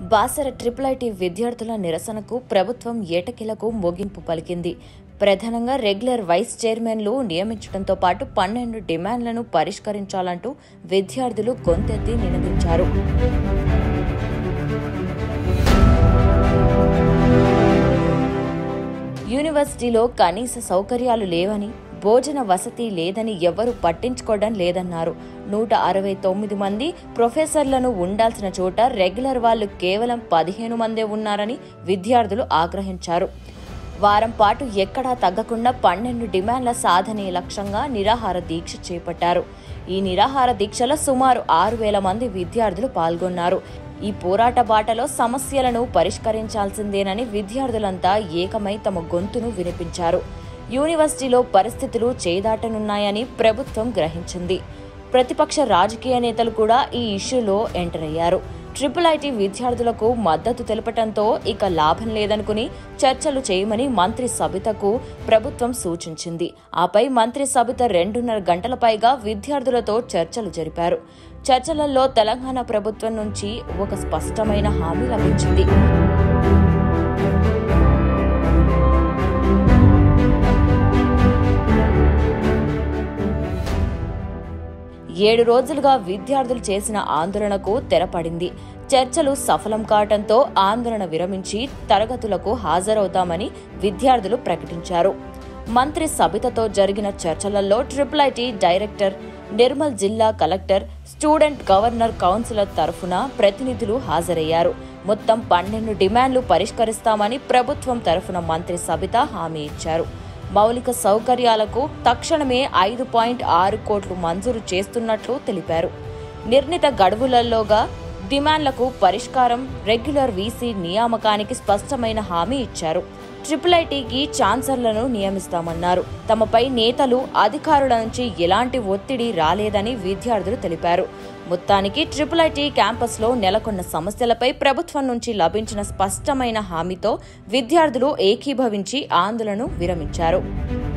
Basara triple IT విద్యార్థుల నిరసనకు ప్రభుత్వం ఏటకిలకు ముగింపు పలికింది ప్రధానంగా రెగ్యులర్ వైస్ చైర్మన్లు నియమించడంతో పాటు పన్నెండు డిమాండ్లను పరిష్కరించాలంటూ విద్యార్థులు గొంతెత్తి నినదించారు యూనివర్సిటీలో కనీస సౌకర్యాలు లేవని భోజన వసతి లేదని ఎవరూ పట్టించుకోవడం లేదన్నారు నూట అరవై తొమ్మిది మంది ప్రొఫెసర్లను ఉండాల్సిన చోట రెగ్యులర్ వాళ్ళు కేవలం పదిహేను మందే ఉన్నారని విద్యార్థులు ఆగ్రహించారు వారం పాటు ఎక్కడా తగ్గకుండా పన్నెండు డిమాండ్ల సాధనే లక్ష్యంగా నిరాహార దీక్ష చేపట్టారు ఈ నిరాహార దీక్షలో సుమారు ఆరు వేల మంది విద్యార్థులు పాల్గొన్నారు ఈ పోరాట బాటలో సమస్యలను పరిష్కరించాల్సిందేనని విద్యార్థులంతా ఏకమై తమ గొంతును వినిపించారు యూనివర్సిటీలో పరిస్థితులు చేదాటనున్నాయని ప్రభుత్వం గ్రహించింది ప్రతిపక్ష రాజకీయ నేతలు కూడా ఈ ఇష్యూలో ఎంటర్ అయ్యారు ట్రిపుల్ ఐటీ విద్యార్థులకు మద్దతు తెలపటంతో ఇక లాభం లేదనుకుని చర్చలు చేయమని మంత్రి సబితకు ప్రభుత్వం సూచించింది ఆపై మంత్రి సబిత రెండున్నర గంటల పైగా విద్యార్థులతో చర్చలు జరిపారు చర్చలలో తెలంగాణ ప్రభుత్వం నుంచి ఒక స్పష్టమైన హామీ లభించింది ఏడు రోజులుగా విద్యార్థులు చేసిన ఆందోళనకు తెరపడింది చర్చలు సఫలం కావడంతో ఆందోళన విరమించి తరగతులకు హాజరవుతామని విద్యార్థులు ప్రకటించారు మంత్రి సబితతో జరిగిన చర్చలలో ట్రిపుల్ ఐటీ డైరెక్టర్ నిర్మల్ జిల్లా కలెక్టర్ స్టూడెంట్ గవర్నర్ కౌన్సిలర్ తరఫున ప్రతినిధులు హాజరయ్యారు మొత్తం పన్నెండు డిమాండ్లు పరిష్కరిస్తామని ప్రభుత్వం తరఫున మంత్రి సబిత హామీ ఇచ్చారు మౌలిక సౌకర్యాలకు తక్షణమే ఐదు పాయింట్ ఆరు కోట్లు మంజూరు చేస్తున్నట్లు తెలిపారు నిర్ణీత గడువులలోగా డిమాండ్లకు పరిష్కారం రెగ్యులర్ వీసీ నియామకానికి స్పష్టమైన హామీ ఇచ్చారు ట్రిపుల్ ఐటీకి ఛాన్సలర్లను నియమిస్తామన్నారు తమపై నేతలు అధికారుల నుంచి ఎలాంటి ఒత్తిడి రాలేదని విద్యార్థులు తెలిపారు మొత్తానికి ట్రిపుల్ ఐటీ క్యాంపస్లో నెలకొన్న సమస్యలపై ప్రభుత్వం నుంచి లభించిన స్పష్టమైన హామీతో విద్యార్థులు ఏకీభవించి ఆందోళన విరమించారు